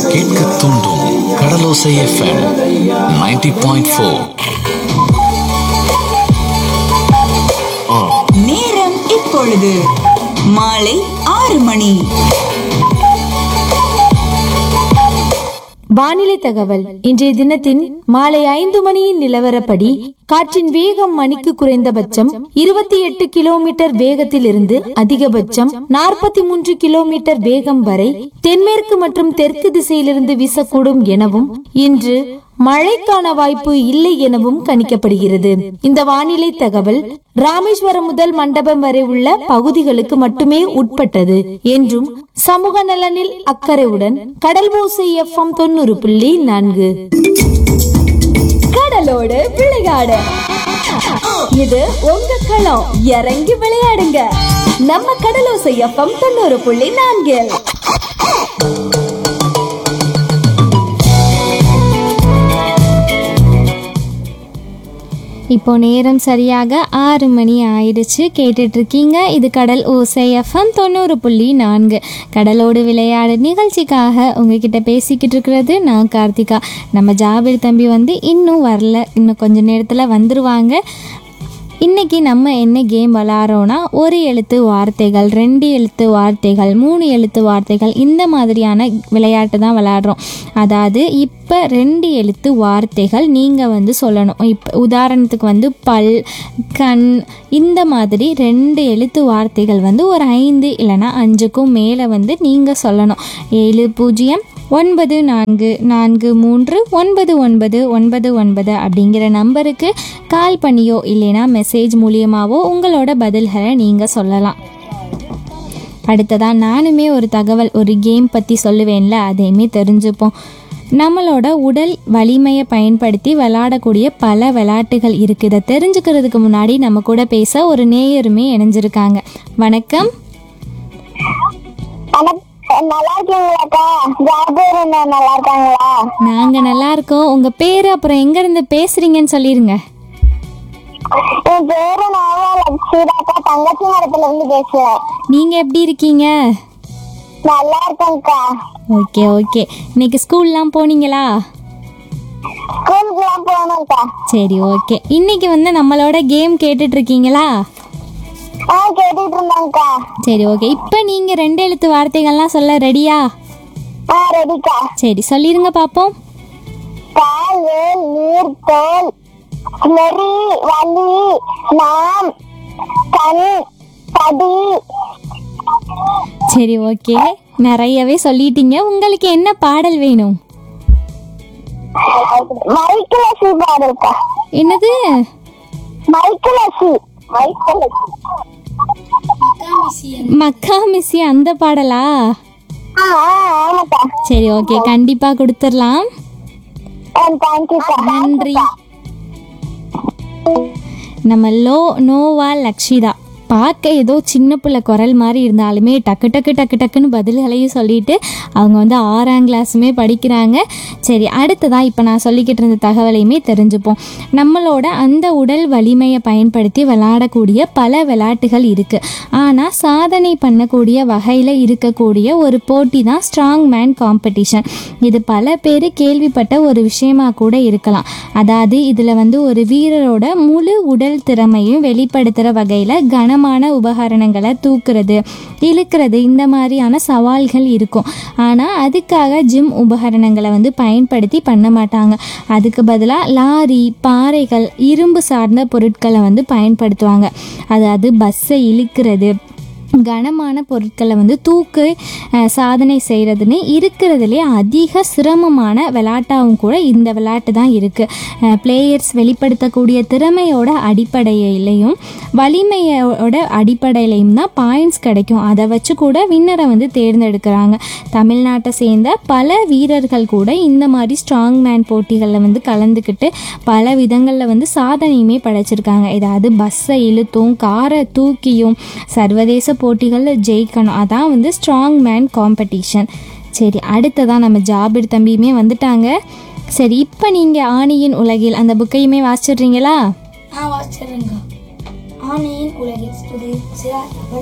கேட்க தூண்டும் கடலோசை FM 90.4 point four நேரம் இப்பொழுது மாலை ஆறு மணி வானிலை தகவல் இன்றைய தினத்தின் மாலை ஐந்து மணியின் நிலவரப்படி காற்றின் வேகம் மணிக்கு குறைந்தபட்சம் இருபத்தி எட்டு கிலோமீட்டர் வேகத்தில் இருந்து அதிகபட்சம் நாற்பத்தி மூன்று கிலோமீட்டர் வேகம் வரை தென்மேற்கு மற்றும் தெற்கு திசையிலிருந்து வீசக்கூடும் எனவும் இன்று மழைக்கான வாய்ப்பு இல்லை எனவும் கணிக்கப்படுகிறது இந்த வானிலை தகவல் ராமேஸ்வரம் முதல் மண்டபம் வரை உள்ள பகுதிகளுக்கு மட்டுமே உட்பட்டது என்றும் சமூக நலனில் அக்கறையுடன் கடல் ஓசை எஃப்எம் தொண்ணூறு புள்ளி நான்கு கடலோடு விளையாடு இது உங்க களம் இறங்கி விளையாடுங்க நம்ம கடலோசை எஃப்எம் தொண்ணூறு புள்ளி நான்கில் இப்போ நேரம் சரியாக ஆறு மணி ஆயிடுச்சு கேட்டுட்டு இருக்கீங்க இது கடல் ஓசை எஃப்எம் தொண்ணூறு புள்ளி நான்கு கடலோடு விளையாடு நிகழ்ச்சிக்காக உங்ககிட்ட பேசிக்கிட்டு இருக்கிறது நான் கார்த்திகா நம்ம ஜாபீர் தம்பி வந்து இன்னும் வரல இன்னும் கொஞ்ச நேரத்தில் வந்துருவாங்க இன்னைக்கு நம்ம என்ன கேம் விளாட்றோன்னா ஒரு எழுத்து வார்த்தைகள் ரெண்டு எழுத்து வார்த்தைகள் மூணு எழுத்து வார்த்தைகள் இந்த மாதிரியான விளையாட்டு தான் விளையாடுறோம் அதாவது இப்போ ரெண்டு எழுத்து வார்த்தைகள் நீங்கள் வந்து சொல்லணும் இப்போ உதாரணத்துக்கு வந்து பல் கண் இந்த மாதிரி ரெண்டு எழுத்து வார்த்தைகள் வந்து ஒரு ஐந்து இல்லைன்னா அஞ்சுக்கும் மேலே வந்து நீங்கள் சொல்லணும் ஏழு பூஜ்ஜியம் ஒன்பது நான்கு நான்கு மூன்று ஒன்பது ஒன்பது ஒன்பது ஒன்பது அப்படிங்கிற நம்பருக்கு கால் பண்ணியோ இல்லைனா மெசேஜ் மூலியமாவோ உங்களோட பதில்களை நீங்கள் சொல்லலாம் அடுத்ததாக நானுமே ஒரு தகவல் ஒரு கேம் பற்றி சொல்லுவேன்ல அதையுமே தெரிஞ்சுப்போம் நம்மளோட உடல் வலிமையை பயன்படுத்தி விளையாடக்கூடிய பல விளையாட்டுகள் இருக்குது இதை தெரிஞ்சுக்கிறதுக்கு முன்னாடி நம்ம கூட பேச ஒரு நேயருமே இணைஞ்சிருக்காங்க வணக்கம் நல்லா இருக்கீங்களாக்கா ஜாபீர் நல்லா இருக்காங்களா நாங்கள் நல்லா இருக்கோம் உங்கள் பேர் அப்புறம் எங்கேருந்து பேசுகிறீங்கன்னு சொல்லிடுங்க என் பேரு நோவா லட்சுமிதாக்கா தங்கச்சி மரத்துல இருந்து பேசுறேன் நீங்கள் எப்படி இருக்கீங்க நல்லா இருக்கேன்க்கா ஓகே ஓகே இன்னைக்கு ஸ்கூல்லாம் போனீங்களா ஸ்கூலுக்குலாம் போகணும்க்கா சரி ஓகே இன்னைக்கு வந்து நம்மளோட கேம் கேட்டுட்டு இருக்கீங்களா ஆ கேட்டுட்டு இருந்தேன்க்கா சரி ஓகே இப்போ நீங்கள் ரெண்டு எழுத்து வார்த்தைகள்லாம் சொல்ல ரெடியா ஆ ரெடிக்கா சரி சொல்லிருங்க பார்ப்போம் கால் வேல் நீர் தோல் நெறி வலி நாம் கண் படி சரி ஓகே நிறையவே சொல்லிட்டீங்க உங்களுக்கு என்ன பாடல் வேணும் மைக்கிலசி பாடுக்கா என்னது மைக்கிலசி மைக்கிலசி மக்கா மிஸ்ஸி அந்த பாடலா ஆ ஆ, ஆமாக்கா சரி ஓகே கண்டிப்பாக கொடுத்துடலாம் தேங்க்யூக்கா நன்றி நம்ம லோ நோவா லக்ஷிதா பார்க்க ஏதோ சின்ன பிள்ளை குரல் மாதிரி இருந்தாலுமே டக்கு டக்கு டக்கு டக்குன்னு பதில்களையும் சொல்லிட்டு அவங்க வந்து ஆறாம் கிளாஸுமே படிக்கிறாங்க சரி அடுத்ததாக இப்போ நான் சொல்லிக்கிட்டு இருந்த தகவலையுமே தெரிஞ்சுப்போம் நம்மளோட அந்த உடல் வலிமையை பயன்படுத்தி விளையாடக்கூடிய பல விளையாட்டுகள் இருக்குது ஆனால் சாதனை பண்ணக்கூடிய வகையில் இருக்கக்கூடிய ஒரு போட்டி தான் ஸ்ட்ராங் மேன் காம்படிஷன் இது பல பேர் கேள்விப்பட்ட ஒரு விஷயமா கூட இருக்கலாம் அதாவது இதில் வந்து ஒரு வீரரோட முழு உடல் திறமையும் வெளிப்படுத்துகிற வகையில் கனமான உபகரணங்களை தூக்குறது இழுக்கிறது இந்த மாதிரியான சவால்கள் இருக்கும் ஆனால் அதுக்காக ஜிம் உபகரணங்களை வந்து பயன்படுத்தி பண்ண மாட்டாங்க அதுக்கு பதிலாக லாரி பாறைகள் இரும்பு சார்ந்த பொருட்களை வந்து பயன்படுத்துவாங்க அதாவது பஸ்ஸை இழுக்கிறது கனமான பொருட்களை வந்து தூக்கு அஹ், சாதனை செய்கிறதுன்னு இருக்கிறதுலே அதிக சிரமமான விளையாட்டாகவும் கூட இந்த விளையாட்டு தான் இருக்குது பிளேயர்ஸ் வெளிப்படுத்தக்கூடிய திறமையோட அடிப்படையிலையும் வலிமையோட அடிப்படையிலையும் தான் பாயிண்ட்ஸ் கிடைக்கும் அதை வச்சு கூட வின்னரை வந்து தேர்ந்தெடுக்கிறாங்க தமிழ்நாட்டை சேர்ந்த பல வீரர்கள் கூட இந்த மாதிரி ஸ்ட்ராங் மேன் போட்டிகளில் வந்து கலந்துக்கிட்டு பல விதங்களில் வந்து சாதனையுமே படைச்சிருக்காங்க ஏதாவது பஸ்ஸை இழுத்தும் காரை தூக்கியும் சர்வதேச போட்டிகளில் ஜெயிக்கணும் அதான் வந்து ஸ்ட்ராங் மேன் காம்படிஷன் சரி அடுத்ததான் நம்ம ஜாபிர் தம்பியுமே வந்துட்டாங்க சரி இப்போ நீங்கள் ஆணியின் உலகில் அந்த புக்கையுமே வாசிச்சிடுறீங்களா நான் வாசிச்சிருங்க ஆணையின் உலகில் ஸ்துதி சிறார்கள்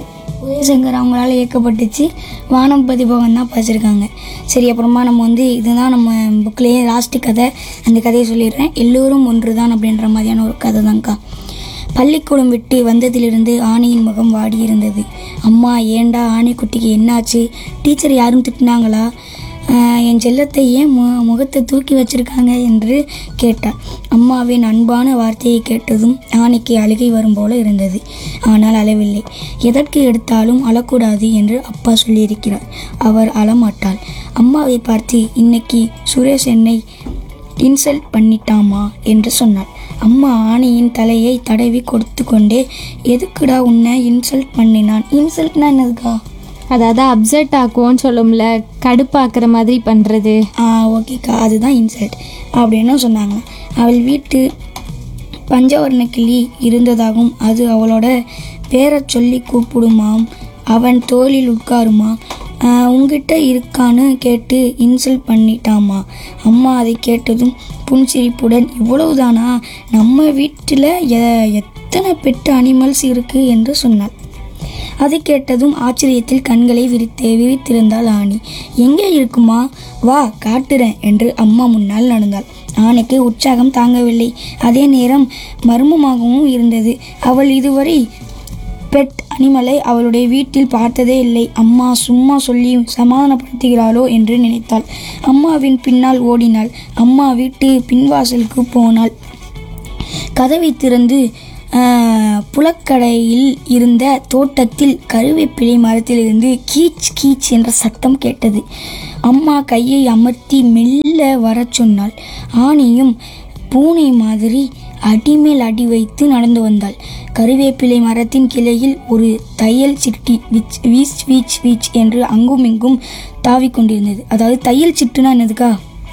உதயசங்கர் அவங்களால இயக்கப்பட்டுச்சு வானம் பதிபவன் தான் படிச்சிருக்காங்க சரி அப்புறமா நம்ம வந்து இதுதான் நம்ம புக்லேயே லாஸ்ட்டு கதை அந்த கதையை சொல்லிடுறேன் எல்லோரும் ஒன்று தான் அப்படின்ற மாதிரியான ஒரு கதை தான்க்கா பள்ளிக்கூடம் விட்டு வந்ததிலிருந்து ஆணியின் முகம் வாடி இருந்தது அம்மா ஏண்டா ஆணைக்குட்டிக்கு என்னாச்சு டீச்சர் யாரும் திட்டினாங்களா ஆஹ் என் செல்லத்தை ஏன் மு முகத்தை தூக்கி வச்சிருக்காங்க என்று கேட்டார் அம்மாவின் அன்பான வார்த்தையை கேட்டதும் ஆணைக்கு அழுகை வரும் போல இருந்தது ஆனால் அழவில்லை எதற்கு எடுத்தாலும் அழக்கூடாது என்று அப்பா சொல்லியிருக்கிறார் அவர் அழமாட்டாள் அம்மாவை பார்த்து இன்னைக்கு சுரேஷ் என்னை இன்சல்ட் பண்ணிட்டாமா என்று சொன்னாள் அம்மா ஆணியின் தலையை தடவி கொடுத்து கொண்டே எதுக்குடா உன்னை இன்சல்ட் பண்ணினான் இன்சல்ட்னா என்னதுக்கா அதாவது அப்செட் ஆக்குவோன்னு சொல்லும்ல கடுப்பாக்குற மாதிரி பண்ணுறது ஆ ஓகேக்கா அதுதான் இன்சல்ட் அப்படின்னு சொன்னாங்க அவள் வீட்டு பஞ்சவர்ண கிளி இருந்ததாகவும் அது அவளோட பேரை சொல்லி கூப்பிடுமாம் அவன் தோளில் உட்காருமா ஆ, உன்கிட்ட இருக்கான்னு கேட்டு இன்சல்ட் பண்ணிட்டாமா அம்மா அதை கேட்டதும் புன்சிரிப்புடன் இவ்வளவுதானா நம்ம வீட்டில் எ எத்தனை பெட்டு அனிமல்ஸ் இருக்கு என்று சொன்னாள் அதை கேட்டதும் ஆச்சரியத்தில் கண்களை விரித்து விரித்திருந்தாள் ஆணி எங்கே இருக்குமா வா காட்டுறேன் என்று அம்மா முன்னால் நடந்தாள் ஆணைக்கு உற்சாகம் தாங்கவில்லை அதே நேரம் மர்மமாகவும் இருந்தது அவள் இதுவரை பெட் அனிமலை அவளுடைய வீட்டில் பார்த்ததே இல்லை அம்மா சும்மா சொல்லி சமாதானப்படுத்துகிறாளோ என்று நினைத்தாள் அம்மாவின் பின்னால் ஓடினாள் அம்மா வீட்டு பின்வாசலுக்கு போனாள் கதவை திறந்து ஆஹ், புலக்கடையில் இருந்த தோட்டத்தில் கருவேப்பிலை மரத்திலிருந்து கீச் கீச் என்ற சத்தம் கேட்டது அம்மா கையை அமர்த்தி மெல்ல வரச் சொன்னாள் ஆணியும் பூனை மாதிரி அடிமேல் அடி வைத்து நடந்து வந்தாள் கருவேப்பிலை மரத்தின் கிளையில் ஒரு தையல் சிட்டி விச் வீச் வீச் வீச் என்று அங்கும் இங்கும் தாவிக் கொண்டிருந்தது அதாவது தையல் சிட்டுனா என்னதுக்கா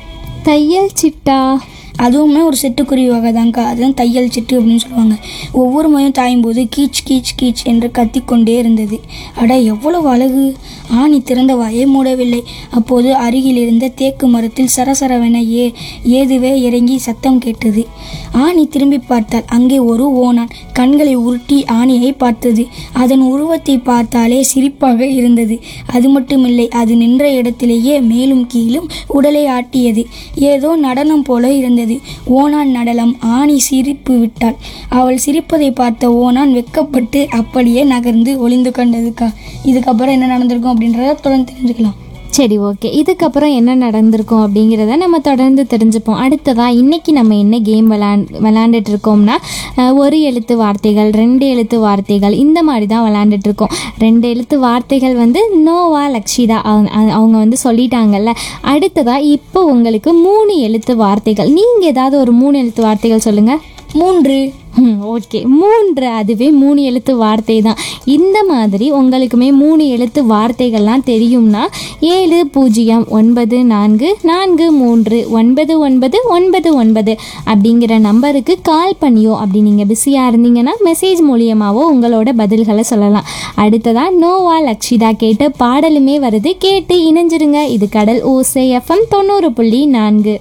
தையல் சிட்டா அதுவுமே ஒரு சிட்டுக்குருவி வகை தான்க்கா அதுதான் தையல் சிட்டு அப்படின்னு சொல்லுவாங்க ஒவ்வொரு முறையும் தாயும் போது கீச் கீச் கீச் என்று கத்திக்கொண்டே இருந்தது அட எவ்வளவு அழகு ஆணி திறந்த வாயை மூடவில்லை அப்போது அருகில் இருந்த தேக்கு மரத்தில் சரசரவென ஏ ஏதுவே இறங்கி சத்தம் கேட்டது ஆணி திரும்பி பார்த்தாள் அங்கே ஒரு ஓனான் கண்களை உருட்டி ஆணியை பார்த்தது அதன் உருவத்தை பார்த்தாலே சிரிப்பாக இருந்தது அது மட்டுமில்லை அது நின்ற இடத்திலேயே மேலும் கீழும் உடலை ஆட்டியது ஏதோ நடனம் போல இருந்தது ஓனான் நடனம் ஆணி சிரிப்பு விட்டாள் அவள் சிரிப்பதை பார்த்த ஓனான் வெக்கப்பட்டு அப்படியே நகர்ந்து ஒளிந்து கொண்டதுக்கா இதுக்கப்புறம் என்ன நடந்திருக்கும் அப்படின்றத தொடர்ந்து தெரிஞ்சுக்கலாம் சரி ஓகே இதுக்கப்புறம் என்ன நடந்திருக்கும் அப்படிங்கிறத நம்ம தொடர்ந்து தெரிஞ்சுப்போம் அடுத்ததா இன்னைக்கு நம்ம என்ன கேம் விளாண்ட் விளாண்டுட்டு இருக்கோம்னா அஹ், ஒரு எழுத்து வார்த்தைகள் ரெண்டு எழுத்து வார்த்தைகள் இந்த மாதிரி தான் விளாண்டுட்டு இருக்கோம் ரெண்டு எழுத்து வார்த்தைகள் வந்து நோவா லக்ஷிதா அவங்க அ- அவங்க வந்து சொல்லிட்டாங்கல்ல அடுத்ததா இப்போ உங்களுக்கு மூணு எழுத்து வார்த்தைகள் நீங்கள் ஏதாவது ஒரு மூணு எழுத்து வார்த்தைகள் சொல்லுங்கள் மூன்று ஓகே மூன்று அதுவே மூணு எழுத்து வார்த்தை தான் இந்த மாதிரி உங்களுக்குமே மூணு எழுத்து வார்த்தைகள்லாம் தெரியும்னா ஏழு பூஜ்ஜியம் ஒன்பது நான்கு நான்கு மூன்று ஒன்பது ஒன்பது ஒன்பது ஒன்பது அப்படிங்கிற நம்பருக்கு கால் பண்ணியோ அப்படி நீங்கள் பிஸியாக இருந்தீங்கன்னா மெசேஜ் மூலியமாவோ உங்களோட பதில்களை சொல்லலாம் அடுத்ததா நோவா லக்ஷிதா கேட்ட பாடலுமே வருது கேட்டு இணைஞ்சிருங்க இது கடல் ஓசை எஃப்எம் தொண்ணூறு புள்ளி நான்கு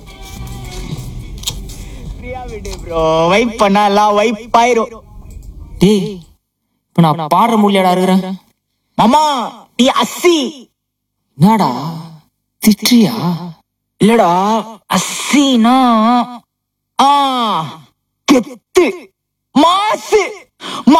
ப்ரோ வைப் பண்ணா எல்லாம் வைப் ஆயிரும் டேய் இப்ப நான் பாடுற முடியாடா இருக்கிறேன் மாமா நீ அஸ்ஸி என்னடா திட்டுறியா இல்லடா அஸ்ஸினா ஆ கெத்து மாசு மா